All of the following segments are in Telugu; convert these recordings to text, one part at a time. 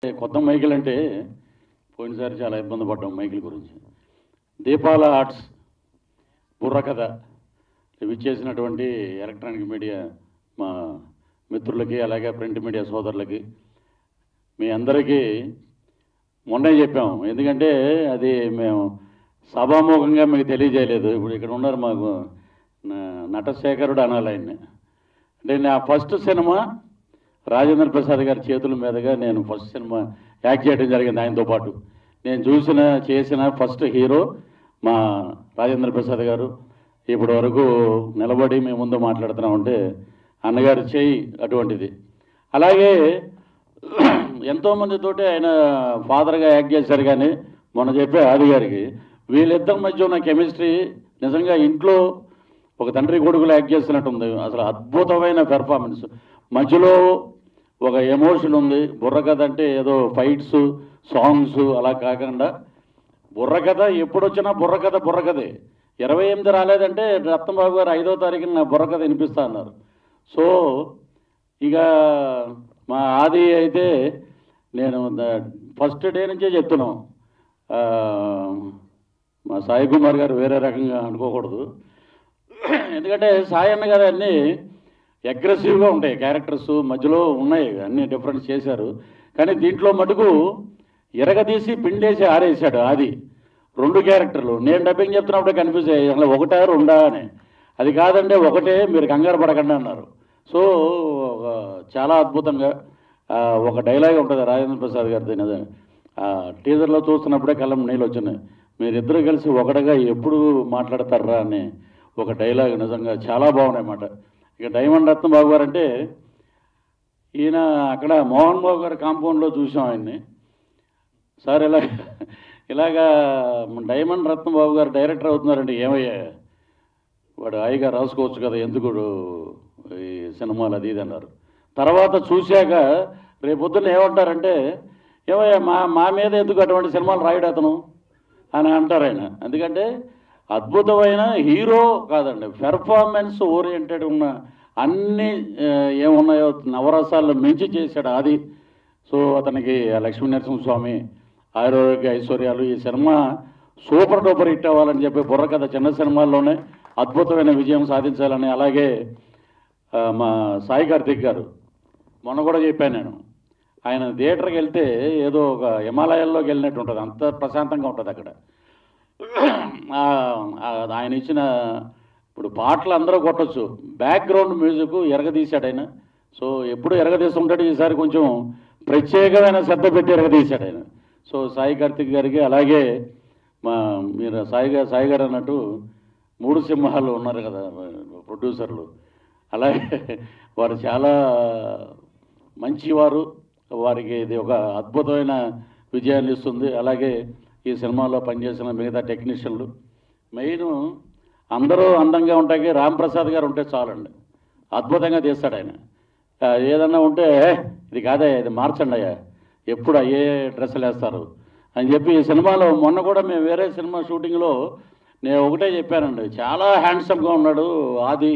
కొత్త మైకిల్ అంటే పోయినసారి చాలా ఇబ్బంది పడ్డాం మైకిల్ గురించి దీపాల ఆర్ట్స్ బుర్రకథ విచ్చేసినటువంటి ఎలక్ట్రానిక్ మీడియా మా మిత్రులకి అలాగే ప్రింట్ మీడియా సోదరులకి మీ అందరికీ మొన్నే చెప్పాం ఎందుకంటే అది మేము సభాముఖంగా మీకు తెలియజేయలేదు ఇప్పుడు ఇక్కడ ఉన్నారు మాకు న- నటశేఖరుడు అనాలి ఆయన్ని అంటే నా ఫస్ట్ సినిమా రాజేంద్ర ప్రసాద్ గారి చేతుల మీదుగా నేను ఫస్ట్ సినిమా యాక్ట్ చేయడం జరిగింది ఆయనతో పాటు నేను చూసిన చేసిన ఫస్ట్ హీరో మా రాజేంద్ర ప్రసాద్ గారు ఇప్పటి వరకు నిలబడి మేము ముందు మాట్లాడుతున్నామంటే అన్నగారి చేయి అటువంటిది అలాగే ఎంతోమందితోటి ఆయన ఫాదర్గా యాక్ట్ చేశారు కానీ మొన్న చెప్పే ఆది గారికి వీళ్ళిద్దరి మధ్య ఉన్న కెమిస్ట్రీ నిజంగా ఇంట్లో ఒక తండ్రి కొడుకులు యాక్ట్ చేస్తున్నట్టుంది అసలు అద్భుతమైన పెర్ఫార్మెన్స్ మధ్యలో ఒక ఎమోషన్ ఉంది బుర్రకథ అంటే ఏదో ఫైట్స్ సాంగ్స్ అలా కాకుండా బుర్రకథ ఎప్పుడొచ్చినా బుర్రకథ బుర్రకథే ఇరవై ఎనిమిది రాలేదంటే రత్నబాబు గారు ఐదో తారీఖున నా బుర్రకథ వినిపిస్తా అన్నారు సో ఇక మా ఆది అయితే నేను ఫస్ట్ డే నుంచే చెప్తున్నాం ఆ, మా సాయి కుమార్ గారు వేరే రకంగా అనుకోకూడదు ఎందుకంటే సాయి అన్న గారు అన్నీ అగ్రెసివ్గా ఉంటాయి క్యారెక్టర్స్ మధ్యలో ఉన్నాయి అన్ని డిఫరెన్స్ చేశారు కానీ దీంట్లో మటుకు ఎరగదీసి పిండేసి ఆరేసాడు అది రెండు క్యారెక్టర్లు నేను డబ్బింగ్ చెప్తున్నప్పుడే కన్ఫ్యూజ్ అయ్యాయి అసలు ఒకటా రెండా అని అది కాదంటే ఒకటే మీరు కంగారు పడకండి అన్నారు సో ఒక చాలా అద్భుతంగా ఆ, ఒక డైలాగ్ ఉంటుంది రాజేంద్ర ప్రసాద్ గారిది నిజం. ఆ టీజర్లో చూస్తున్నప్పుడే కళ్ళం నీళ్ళు వచ్చినాయి మీరిద్దరు కలిసి ఒకటిగా ఎప్పుడు మాట్లాడతారా అని ఒక డైలాగ్ నిజంగా చాలా బాగున్నాయి అన్నమాట ఇక డైమండ్ రత్న బాబు గారు అంటే ఈయన అక్కడ మోహన్ బాబు గారి కాంపౌండ్లో చూసాం ఆయన్ని సార్ ఇలా ఇలాగా డైమండ్ రత్న బాబు గారు డైరెక్టర్ అవుతున్నారంటే ఏమయ్యా వాడు హాయిగా రాసుకోవచ్చు కదా ఎందుకు ఈ సినిమాలు అది ఇది అన్నారు తర్వాత చూశాక రేపొద్దున ఏమంటారంటే ఏమయ్యా మా మా మీద ఎందుకు అటువంటి సినిమాలు రాయడు అతను అని అంటారు ఆయన ఎందుకంటే అద్భుతమైన హీరో కాదండి పెర్ఫార్మెన్స్ ఓరియంటెడ్ ఉన్న అన్ని ఆ, ఏమున్నాయో నవరసాల్లో మించి చేశాడు అది సో అతనికి ఆ లక్ష్మీ నరసింహస్వామి ఆరోగ్య ఐశ్వర్యాలు ఈ సినిమా సూపర్ డూపర్ హిట్ అవ్వాలని చెప్పి బుర్రకథ చిన్న సినిమాల్లోనే అద్భుతమైన విజయం సాధించాలని అలాగే ఆ, మా సాయి కార్తిక్ గారు మొన్న కూడా చెప్పాను నేను ఆయన థియేటర్కి వెళ్తే ఏదో ఒక హిమాలయాల్లోకి వెళ్ళినట్టు ఉంటుంది అంత ప్రశాంతంగా ఉంటుంది అక్కడ ఆ, ఆ, ఆయన ఇచ్చిన ఇప్పుడు పాటలు అందరూ కొట్టచ్చు బ్యాక్గ్రౌండ్ మ్యూజిక్ ఎరగదీశాడు ఆయన సో ఎప్పుడు ఎరగదీస్తుంటాడు ఈసారి కొంచెం ప్రత్యేకమైన శ్రద్ధ పెట్టి ఎరగదీశాడు ఆయన సో సాయి కార్తిక్ గారికి అలాగే మా మీరు సాయి గారు సాయి గారు అన్నట్టు మూడు సింహాలు ఉన్నారు కదా ప్రొడ్యూసర్లు అలాగే వారు చాలా మంచివారు వారికి ఇది ఒక అద్భుతమైన విజయాన్ని ఇస్తుంది అలాగే ఈ సినిమాలో పనిచేసిన మిగతా టెక్నీషియన్లు మెయిన్ అందరూ అందంగా ఉంటాకి రామ్ ప్రసాద్ గారు ఉంటే చాలండి అద్భుతంగా తీస్తాడు ఆయన ఆ, ఏదన్నా ఉంటే "ఏ, ఇది కాదే ఇది మార్చండి అయ్యా ఎప్పుడు అయ్యే డ్రెస్సులు వేస్తారు అని చెప్పి ఈ సినిమాలో మొన్న కూడా మేము వేరే సినిమా షూటింగ్లో నేను ఒకటే చెప్పానండి చాలా హ్యాండ్సమ్గా ఉన్నాడు ఆది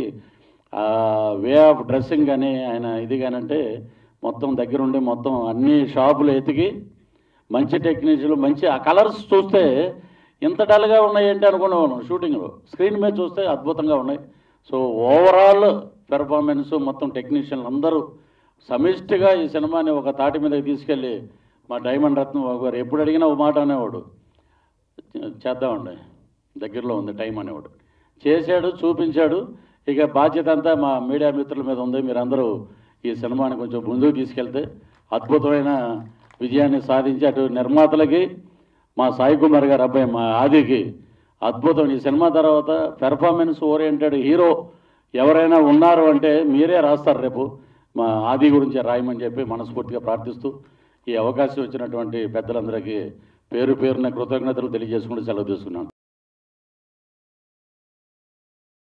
వే ఆఫ్ డ్రెస్సింగ్ కానీ ఆయన ఇది కానీ అంటే మొత్తం దగ్గరుండి మొత్తం అన్ని షాపులు ఎతికి మంచి టెక్నీషియన్లు మంచి ఆ కలర్స్ చూస్తే ఇంత డల్గా ఉన్నాయి ఏంటి అనుకున్నాను షూటింగ్లో స్క్రీన్ మీద చూస్తే అద్భుతంగా ఉన్నాయి సో ఓవరాల్ పెర్ఫార్మెన్స్ మొత్తం టెక్నీషియన్లు అందరూ సమిష్టిగా ఈ సినిమాని ఒక తాటి మీదకి తీసుకెళ్ళి మా డైమండ్ రత్నం బాబు గారు ఎప్పుడు అడిగినా ఒక మాట అనేవాడు చేద్దామండి దగ్గరలో ఉంది టైం అనేవాడు చేశాడు చూపించాడు ఇక బాధ్యత అంతా మా మీడియా మిత్రుల మీద ఉంది మీరందరూ ఈ సినిమాని కొంచెం ముందుకు తీసుకెళ్తే అద్భుతమైన విజయాన్ని సాధించి అటు నిర్మాతలకి మా సాయి కుమార్ గారు అబ్బాయి మా ఆదికి అద్భుతం ఈ సినిమా తర్వాత పెర్ఫార్మెన్స్ ఓరియంటెడ్ హీరో ఎవరైనా ఉన్నారు అంటే మీరే రాస్తారు రేపు మా ఆది గురించి రాయమని చెప్పి మనస్ఫూర్తిగా ప్రార్థిస్తూ ఈ అవకాశం ఇచ్చినటువంటి పెద్దలందరికీ పేరు పేరున కృతజ్ఞతలు తెలియజేసుకుంటూ సెలవు తీసుకున్నాను